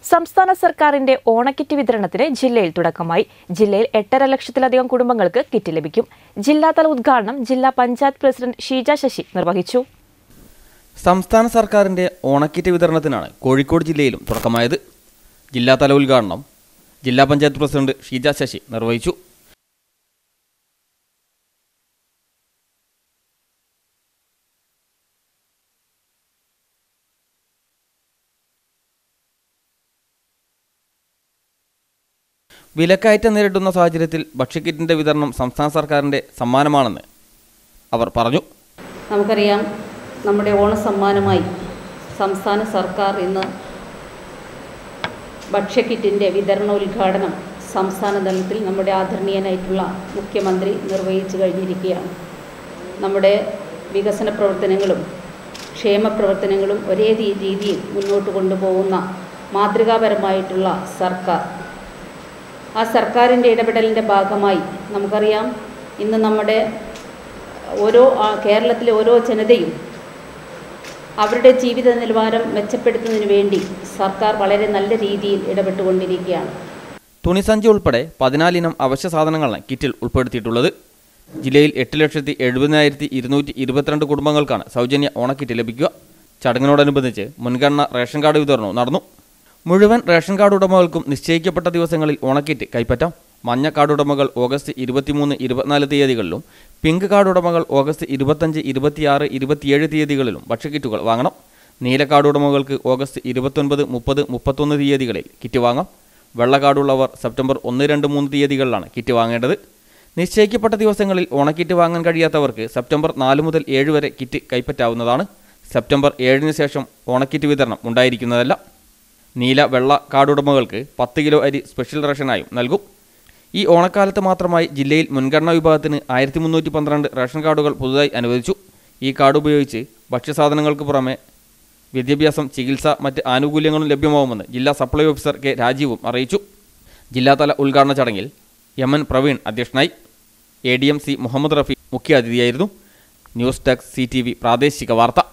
സംസ്ഥാന സർക്കാരിന്റെ ഓണക്കിറ്റ് വിതരണത്തിന് ജില്ലയിൽ തുടക്കമായി ജില്ലയിൽ എട്ടര ലക്ഷത്തിലധികം കുടുംബങ്ങൾക്ക് കിറ്റ് ലഭിക്കും ജില്ലാതല ഉദ്ഘാടനം ജില്ലാ പഞ്ചായത്ത് പ്രസിഡന്റ് ഷീജ ശശി നിർവഹിച്ചു സംസ്ഥാന സർക്കാരിന്റെ ഓണക്കിറ്റ് വിതരണത്തിനാണ് കോഴിക്കോട് ജില്ലയിലും തുടക്കമായത് ജില്ലാതല ഉദ്ഘാടനം ജില്ലാ പഞ്ചായത്ത് പ്രസിഡന്റ് ഷീജ ശശി നിർവഹിച്ചു വിലക്കയറ്റം നേരിടുന്ന സാഹചര്യത്തിൽ ഭക്ഷ്യക്കിറ്റിന്റെ വിതരണം സംസ്ഥാന സർക്കാരിന്റെ സമ്മാനമാണെന്ന് അവർ പറഞ്ഞു നമുക്കറിയാം നമ്മുടെ ഓണസമ്മാനമായി സംസ്ഥാന സർക്കാർ ഇന്ന് ഭക്ഷ്യക്കിറ്റിൻ്റെ വിതരണോദ്ഘാടനം സംസ്ഥാന തലത്തിൽ നമ്മുടെ ആദരണീയനായിട്ടുള്ള മുഖ്യമന്ത്രി നിർവഹിച്ചു കഴിഞ്ഞിരിക്കുകയാണ് നമ്മുടെ വികസന പ്രവർത്തനങ്ങളും ക്ഷേമ പ്രവർത്തനങ്ങളും ഒരേ രീ- രീതിയിൽ മുന്നോട്ട് കൊണ്ടുപോകുന്ന മാതൃകാപരമായിട്ടുള്ള സർക്കാർ ആ സർക്കാരിൻ്റെ ഇടപെടലിൻ്റെ ഭാഗമായി നമുക്കറിയാം ഇന്ന് നമ്മുടെ ഓരോ ആ, കേരളത്തിലെ ഓരോ ജനതയും അവരുടെ ജീവിത നിലവാരം മെച്ചപ്പെടുത്തുന്നതിന് വേണ്ടി സർക്കാർ വളരെ നല്ല രീതിയിൽ ഇടപെട്ടുകൊണ്ടിരിക്കുകയാണ് തുണിസഞ്ചി ഉൾപ്പെടെ പതിനാലിനം അവശ്യ സാധനങ്ങളാണ് കിറ്റിൽ ഉൾപ്പെടുത്തിയിട്ടുള്ളത് ജില്ലയിൽ എട്ട് ലക്ഷത്തി എഴുപതിനായിരത്തി ഇരുന്നൂറ്റി ഇരുപത്തിരണ്ട് കുടുംബങ്ങൾക്കാണ് സൗജന്യ ഓണക്കിറ്റ് ലഭിക്കുക ചടങ്ങിനോടനുബന്ധിച്ച് മുൻഗണന റേഷൻ കാർഡ് വിതരണവും നടന്നു മുഴുവൻ റേഷൻ കാർഡ് ഉടമകൾക്കും നിശ്ചയിക്കപ്പെട്ട ദിവസങ്ങളിൽ ഓണക്കിറ്റ് കൈപ്പറ്റാം മഞ്ഞ കാർഡ് ഉടമകൾ ഓഗസ്റ്റ് ഇരുപത്തിമൂന്ന് ഇരുപത്തിനാല് തീയതികളിലും പിങ്ക് കാർഡ് ഉടമകൾ ഓഗസ്റ്റ് ഇരുപത്തഞ്ച് ഇരുപത്തിയാറ് ഇരുപത്തിയേഴ് തീയതികളിലും ഭക്ഷ്യക്കിറ്റുകൾ വാങ്ങണം നീല കാർഡ് ഉടമകൾക്ക് ഓഗസ്റ്റ് ഇരുപത്തൊൻപത് മുപ്പത് മുപ്പത്തൊന്ന് തീയതികളിൽ കിറ്റ് വാങ്ങാം വെള്ള കാർഡുള്ളവർ സെപ്റ്റംബർ ഒന്ന് രണ്ട് മൂന്ന് തീയതികളിലാണ് കിറ്റ് വാങ്ങേണ്ടത് നിശ്ചയിക്കപ്പെട്ട ദിവസങ്ങളിൽ ഓണക്കിറ്റ് വാങ്ങാൻ കഴിയാത്തവർക്ക് സെപ്റ്റംബർ നാല് മുതൽ ഏഴ് വരെ കിറ്റ് കൈപ്പറ്റാവുന്നതാണ് സെപ്റ്റംബർ ഏഴിന് ശേഷം ഓണക്കിറ്റ് വിതരണം ഉണ്ടായിരിക്കുന്നതല്ല നീല വെള്ള കാർഡുടമകൾക്ക് പത്ത് കിലോ അരി സ്പെഷ്യൽ റേഷനായും നൽകും ഈ ഓണക്കാലത്ത് മാത്രമായി ജില്ലയിൽ മുൻഗണനാ വിഭാഗത്തിന് ആയിരത്തി മുന്നൂറ്റി പന്ത്രണ്ട് റേഷൻ കാർഡുകൾ പുതുതായി അനുവദിച്ചു ഈ കാർഡ് ഉപയോഗിച്ച് ഭക്ഷ്യസാധനങ്ങൾക്ക് പുറമെ വിദ്യാഭ്യാസം ചികിത്സ മറ്റ് ആനുകൂല്യങ്ങളും ലഭ്യമാവുമെന്ന് ജില്ലാ സപ്ലൈ ഓഫീസർ കെ രാജീവും അറിയിച്ചു ജില്ലാതല ഉദ്ഘാടന ചടങ്ങിൽ എം എൻ പ്രവീൺ അധ്യക്ഷനായി A D M C Muhammad Rafi മുഖ്യാതിഥിയായിരുന്നു news desk C T V പ്രാദേശിക വാർത്ത